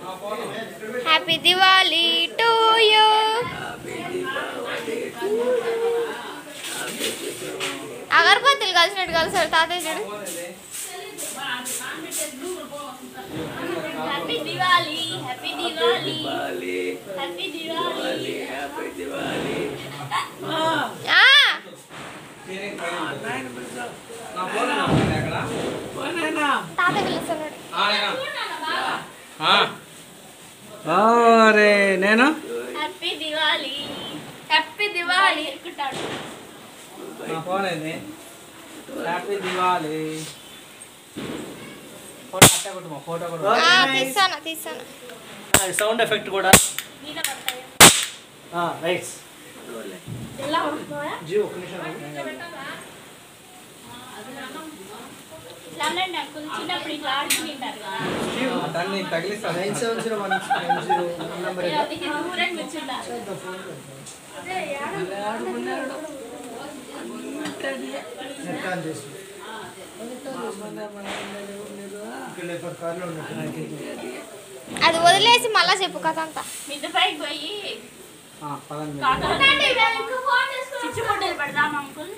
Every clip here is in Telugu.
హ్యాపీ దివాలి టు యూ అగరబత్తులు కలిసినట్టు కలిసాడు తాతయ్య చూడు happy Diwali happy Diwali happy Diwali ఆ, తాతయ్య పిలుస్తున్నాడు అరే నేను హ్యాపీ దివాలి హ్యాపీ దివాలి ఎక్కుంటాడు నా ఫోన్ ఇది హ్యాపీ దివాలి ఫోటో అట్టే కొట్టుమా ఫోటో కూడా ఆ, తీస్తాను తీస్తాను సౌండ్ ఎఫెక్ట్ కూడా మీద పడతాయి రైట్స్ ఎలా పడుతున్నాయా జీ ఒక్క నిమిషం లెమన్ అంకుల్ చిన్నప్పుడు ఇట్లా ఆడుకుంటారు కదా దాన్ని తగిలిస్తాను nine seven zero one nine zero one number అది దూరం కూర్చుంటారు నెట్ ఆన్ చేసి ఇక్కడ లేపర్ కార్లో ఉన్నట్టు అది వదిలేసి మళ్ళా చెప్పు కథ అంతా మిద్ద పైకి పోయి పదండి చిచ్చు బొడ్డలు పెడదాం అంకుల్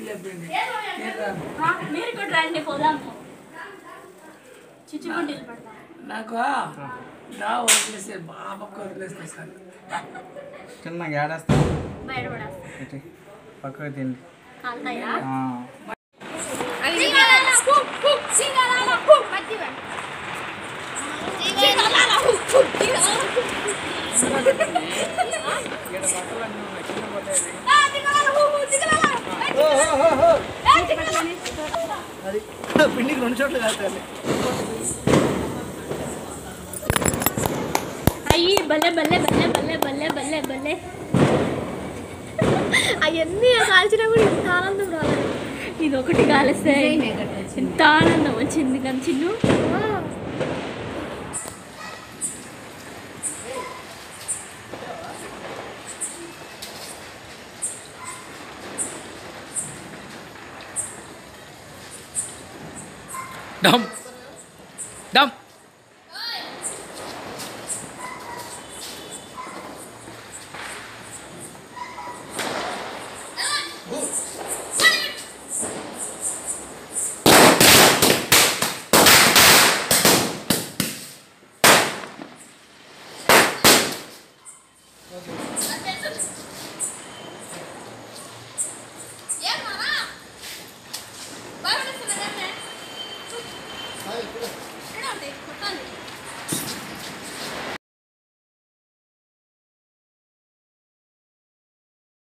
ఆ, మీరు కూడా రండి పోదాము చిచ్చు బొడ్డలు పెడదాం నాకు నా వదిలేస్తే బాబకు వదిలేస్తే సార్ చిన్న ఏడేస్తా బయట పడేస్తాం ఇటు పక్కకు తిండి కాలుతాయా ఆ. అది పిండికి రెండు చోట్ల కాదు అయ్యి భలే భలే భలే భలే భలే భలే భలే అవన్నీ కాల్చినా కూడా ఇంత ఆనందం రాలేదు ఇది ఒకటి కాలిస్తే ఎంత ఆనందం వచ్చింది కానీ చిన్ను డమ్